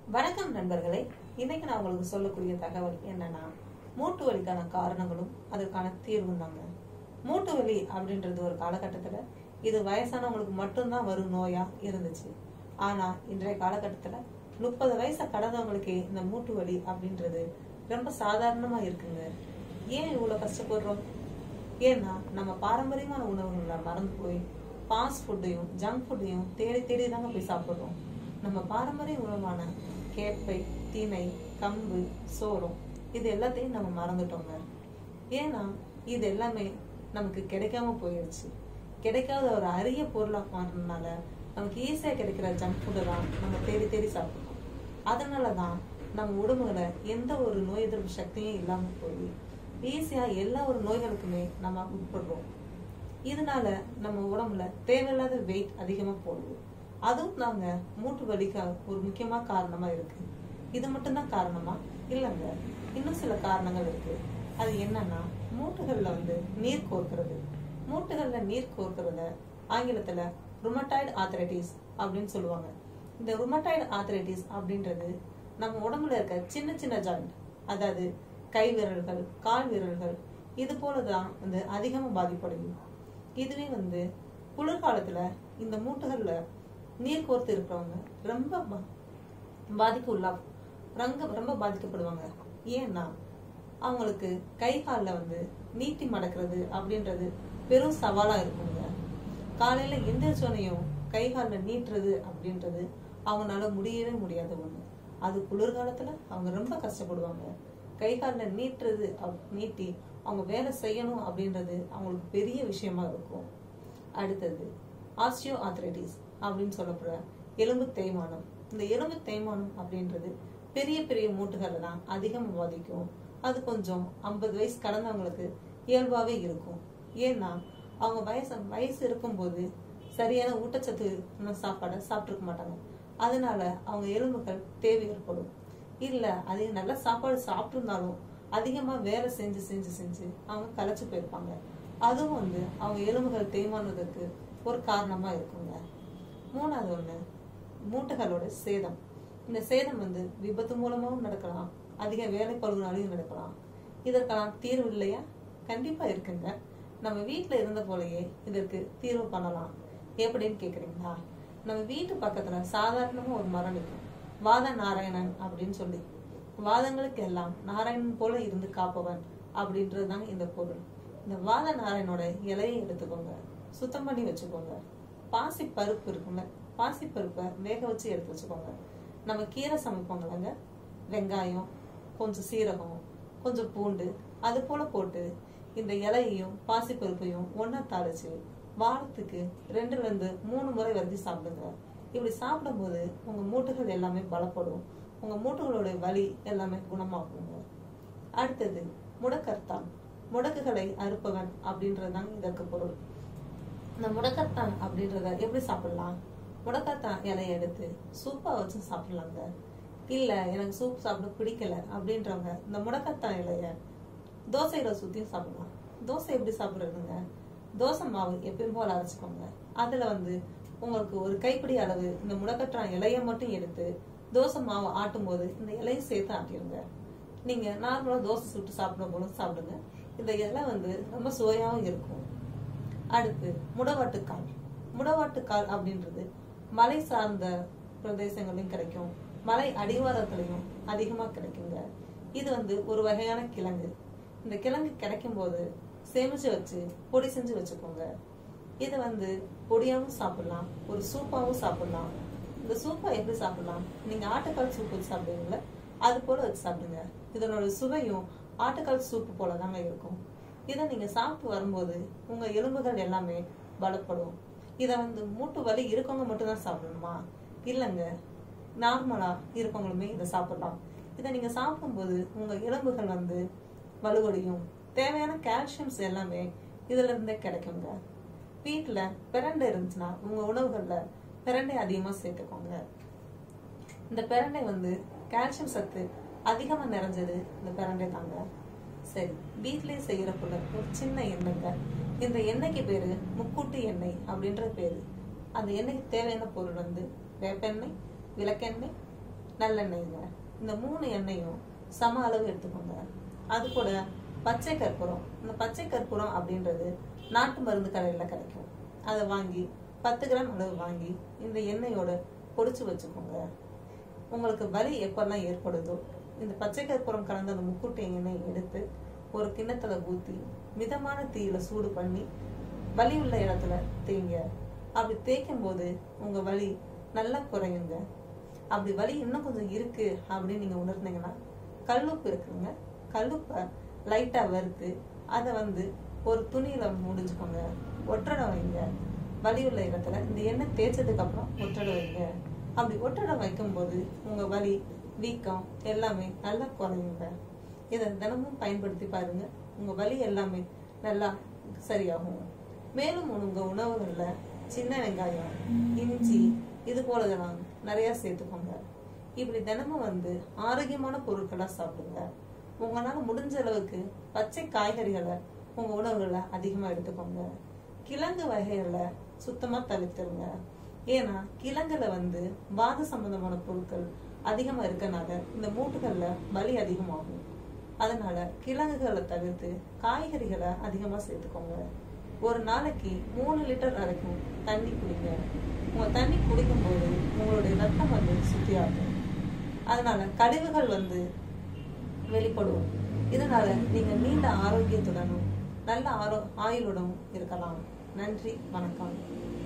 வணக்கம் நண்பர்களே இன்னைக்கு நான் உங்களுக்கு சொல்லக்கூடிய தகவல் என்னன்னா மூட்டு வலிக்கான காரணங்களும் அதற்கான தீர்வும் தாங்க மூட்டு வலி அப்படின்றது ஒரு காலகட்டத்துல இது வயசானவங்களுக்கு மட்டும்தான் வரும் நோயா இருந்துச்சு ஆனா இன்றைய காலகட்டத்துல முப்பது வயசை கடந்தவங்களுக்கு இந்த மூட்டு வலி அப்படின்றது ரொம்ப சாதாரணமா இருக்குங்க ஏன் இவ்வளவு கஷ்டப்படுறோம் ஏன்னா நம்ம பாரம்பரியமான உணவுகளை மறந்து போய் ஃபாஸ்ட் ஃபுட்டையும் ஜங்க் ஃபுட்டையும் தேடி தேடி தாங்க போய் சாப்பிடுறோம் நம்ம பாரம்பரிய உணவான கேப்பை திணை கம்பு சோளம் இது எல்லாத்தையும் நம்ம மறந்துட்டோங்க ஏன்னா இது எல்லாமே நமக்கு கிடைக்காம போயிடுச்சு கிடைக்காத ஒரு அரிய பொருளா மாறினால நமக்கு ஈஸியா கிடைக்கிற ஜங்க் ஃபுட்டை தான் நம்ம தேடி தேடி சாப்பிடுறோம் அதனால தான் நம்ம உடம்புல எந்த ஒரு நோய் எதிர்ப்பு சக்தியும் இல்லாம போய் ஈஸியா எல்லா ஒரு நோய்களுக்குமே நம்ம உட்படுறோம் இதனால நம்ம உடம்புல தேவையில்லாத வெயிட் அதிகமா போடுது அதுவும் நாங்க மூட்டு வலிக்கு ஒரு முக்கியமா காரணமா இருக்கு இது மட்டும்தான் காரணமா இல்லைங்க இன்னும் சில காரணங்கள் இருக்கு அது என்னன்னா மூட்டுகள்ல வந்து நீர் கோர்க்கிறது மூட்டுகள்ல நீர் கோர்க்கிறத ஆங்கிலத்துல ருமட்டாய்டு ஆத்தரைட்டிஸ் அப்படின்னு சொல்லுவாங்க இந்த ருமட்டாய்டு ஆத்தரைட்டிஸ் அப்படின்றது நம்ம உடம்புல இருக்க சின்ன சின்ன ஜாயிண்ட் அதாவது கை விரல்கள் கால் விரல்கள் இது போலதான் வந்து அதிகமா பாதிப்படையும் இதுவே வந்து குளிர்காலத்துல இந்த மூட்டுகள்ல நீர் கோர்த்து இருக்கிறவங்க ரொம்ப பா- பாதிக்கு உள்ளா ரொம்ப ரொம்ப பாதிக்கப்படுவாங்க ஏன்னா அவங்களுக்கு கை காலில் வந்து நீட்டி மடக்கிறது அப்படின்றது பெரும் சவாலா இருக்குங்க காலையில எந்திரிச்சோனையும் கை காலில் நீட்டுறது அப்படின்றது அவங்களால முடியவே முடியாத ஒண்ணு அது குளிர்காலத்துல அவங்க ரொம்ப கஷ்டப்படுவாங்க கை காலில் நீட்டுறது அப்- நீட்டி அவங்க வேலை செய்யணும் அப்படின்றது அவங்களுக்கு பெரிய விஷயமா இருக்கும் அடுத்தது ஆஸ்டியோ ஆத்ரைட்டிஸ் அப்படின்னு சொல்லப்படுற எலும்பு தேய்மானம் இந்த எலும்பு தேய்மானம் அப்படின்றது பெரிய பெரிய மூட்டுகளை தான் அதிகமாக பாதிக்கும் அது கொஞ்சம் ஐம்பது வயசு கடந்தவங்களுக்கு இயல்பாவே இருக்கும் ஏன்னா அவங்க வயசு வயசு இருக்கும்போது சரியான ஊட்டச்சத்து சாப்பாடை சாப்பிட்டுருக்க மாட்டாங்க அதனால அவங்க எலும்புகள் தேவை ஏற்படும் இல்ல அதே நல்ல சாப்பாடு சாப்பிட்டிருந்தாலும் அதிகமா வேலை செஞ்சு செஞ்சு செஞ்சு அவங்க களைச்சு போயிருப்பாங்க அதுவும் வந்து அவங்க எலும்புகள் தேய்மானதுக்கு ஒரு காரணமா இருக்குங்க மூணாவது ஒண்ணு மூட்டுகளோட சேதம் இந்த சேதம் வந்து விபத்து மூலமாவும் நடக்கலாம் அதிக வேலை பழுவினாலையும் நடக்கலாம் இதற்கெல்லாம் தீர்வு இல்லையா கண்டிப்பா இருக்குங்க நம்ம வீட்ல இருந்த போலயே இதற்கு தீர்வு பண்ணலாம் எப்படின்னு கேக்குறீங்களா நம்ம வீட்டு பக்கத்துல சாதாரணமா ஒரு மரம் நிற்கும் வாத நாராயணன் அப்படின்னு சொல்லி வாதங்களுக்கு எல்லாம் நாராயணன் போல இருந்து காப்பவன் அப்படின்றதுதாங்க இந்த பொருள் இந்த வாத நாராயணோட இலையை எடுத்துக்கோங்க சுத்தம் பண்ணி வச்சுக்கோங்க பாசி பருப்பு இருக்குல்ல பாசி பருப்பை வேக வச்சு எடுத்து வச்சுக்கோங்க நம்ம கீரை சமைப்போங்களங்க வெங்காயம் கொஞ்சம் சீரகம் கொஞ்சம் பூண்டு அது போல போட்டு இந்த இலையையும் பாசி பருப்பையும் ஒண்ணா தாளிச்சு வாரத்துக்கு ரெண்டுல இருந்து மூணு முறை வரைக்கும் சாப்பிடுங்க இப்படி சாப்பிடும்போது உங்க மூட்டுகள் எல்லாமே பலப்படும் உங்க மூட்டுகளோட வலி எல்லாமே குணமாகுங்க அடுத்தது முடக்கர்த்தான் முடக்குகளை அறுப்பவன் அப்படின்றதுதாங்க இதற்கு பொருள் இந்த முடக்கத்தான் அப்படின்றத எப்படி சாப்பிடலாம் முடக்கத்தான் இலையை எடுத்து சூப்பா வச்சு சாப்பிடலாங்க இல்ல எனக்கு சூப் சாப்பிட பிடிக்கல அப்படின்றவங்க இந்த முடக்கத்தான் இலைய தோசையில சுத்தியும் சாப்பிடலாம் தோசை எப்படி சாப்பிடுறதுங்க தோசை மாவு எப்பயும் போல அரைச்சுக்கோங்க அதுல வந்து உங்களுக்கு ஒரு கைப்பிடி அளவு இந்த முடக்கத்தான் இலைய மட்டும் எடுத்து தோசை மாவு ஆட்டும் போது இந்த இலையும் சேர்த்து ஆட்டிடுங்க நீங்க நார்மலா தோசை சுட்டு சாப்பிடும் போது சாப்பிடுங்க இந்த இலை வந்து ரொம்ப சுவையாவும் இருக்கும் அடுத்து முடவாட்டுக்கால் முடவாட்டுக்கால் அப்படின்றது மலை சார்ந்த பிரதேசங்களையும் கிடைக்கும் மலை அடிவாரத்திலையும் அதிகமா கிடைக்குங்க இது வந்து ஒரு வகையான கிழங்கு இந்த கிழங்கு கிடைக்கும் போது சேமிச்சு வச்சு பொடி செஞ்சு வச்சுக்கோங்க இதை வந்து பொடியாவும் சாப்பிடலாம் ஒரு சூப்பாவும் சாப்பிடலாம் இந்த சூப்பை எப்படி சாப்பிடலாம் நீங்க ஆட்டுக்கால் சூப் வச்சு சாப்பிடுவீங்களா அது போல வச்சு சாப்பிடுங்க இதனோட சுவையும் ஆட்டுக்கால் சூப்பு போல தாங்க இருக்கும் இதை நீங்க சாப்பிட்டு வரும்போது உங்க எலும்புகள் எல்லாமே பலப்படும் இதை வந்து மூட்டு வலி இருக்கவங்க மட்டும்தான் சாப்பிடணுமா இல்லைங்க நார்மலா இருக்கவங்களுமே இதை சாப்பிடலாம் இதை நீங்க சாப்பிடும்போது உங்க எலும்புகள் வந்து வலுவடையும் தேவையான கால்சியம்ஸ் எல்லாமே இதுல இருந்தே கிடைக்குங்க வீட்டுல பிரண்டை இருந்துச்சுன்னா உங்க உணவுகள்ல பிரண்டை அதிகமா சேர்த்துக்கோங்க இந்த பிரண்டை வந்து கால்சியம் சத்து அதிகமா நிறைஞ்சது இந்த பிரண்டை தாங்க சரி வீட்லயே செய்யற பொருள் ஒரு சின்ன எண்ணெய்ங்க இந்த எண்ணெய்க்கு பேரு முக்கூட்டு எண்ணெய் அப்படின்ற பேரு அந்த எண்ணெய்க்கு தேவையான பொருள் வந்து வேப்பெண்ணெய் விளக்கெண்ணெய் நல்லெண்ணெய்ங்க இந்த மூணு எண்ணெயும் சம அளவு எடுத்துக்கோங்க அது கூட பச்சை கற்பூரம் இந்த பச்சை கற்பூரம் அப்படின்றது நாட்டு மருந்து கடையில் கிடைக்கும் அதை வாங்கி பத்து கிராம் அளவு வாங்கி இந்த எண்ணெயோட பொடிச்சு வச்சுக்கோங்க உங்களுக்கு வலி எப்பெல்லாம் ஏற்படுதோ இந்த பச்சை கற்பூரம் கலந்த அந்த முக்குட்டை எண்ணெய் எடுத்து ஒரு கிண்ணத்துல ஊத்தி மிதமான தீயில சூடு பண்ணி வலி உள்ள இடத்துல தேய்ங்க அப்படி தேய்க்கும் போது உங்க வலி நல்லா குறையுங்க அப்படி வலி இன்னும் கொஞ்சம் இருக்கு அப்படின்னு நீங்க உணர்ந்தீங்கன்னா கல்லுப்பு இருக்குங்க கல்லுப்பை லைட்டா வறுத்து அதை வந்து ஒரு துணியில முடிஞ்சுக்கோங்க ஒற்றடை வைங்க வலி உள்ள இடத்துல இந்த எண்ணெய் தேய்ச்சதுக்கு அப்புறம் ஒற்றடை வைங்க அப்படி ஒற்றடை வைக்கும்போது உங்க வலி வீக்கம் எல்லாமே நல்லா குறையுங்க இதை தினமும் பயன்படுத்தி பாருங்க உங்க வலி எல்லாமே நல்லா சரியாகும் மேலும் உங்க உணவுகள்ல சின்ன வெங்காயம் இஞ்சி இது போலதெல்லாம் நிறைய சேர்த்துக்கோங்க இப்படி தினமும் வந்து ஆரோக்கியமான பொருட்களா சாப்பிடுங்க உங்களால முடிஞ்ச அளவுக்கு பச்சை காய்கறிகளை உங்க உணவுகளை அதிகமா எடுத்துக்கோங்க கிழங்கு வகைகளை சுத்தமா தவிர்த்துருங்க ஏன்னா கிழங்குல வந்து வாத சம்பந்தமான பொருட்கள் அதிகமா இருக்கனால இந்த மூட்டுகள்ல வலி அதிகமாகும் அதனால கிழங்குகளை தவிர்த்து காய்கறிகளை அதிகமா சேர்த்துக்கோங்க ஒரு நாளைக்கு மூணு லிட்டர் வரைக்கும் தண்ணி குடிங்க உங்க தண்ணி குடிக்கும் போது உங்களுடைய ரத்தம் வந்து சுத்தியாகும் அதனால கழிவுகள் வந்து வெளிப்படும் இதனால நீங்க நீண்ட ஆரோக்கியத்துடனும் நல்ல ஆரோ ஆயுளுடனும் இருக்கலாம் நன்றி வணக்கம்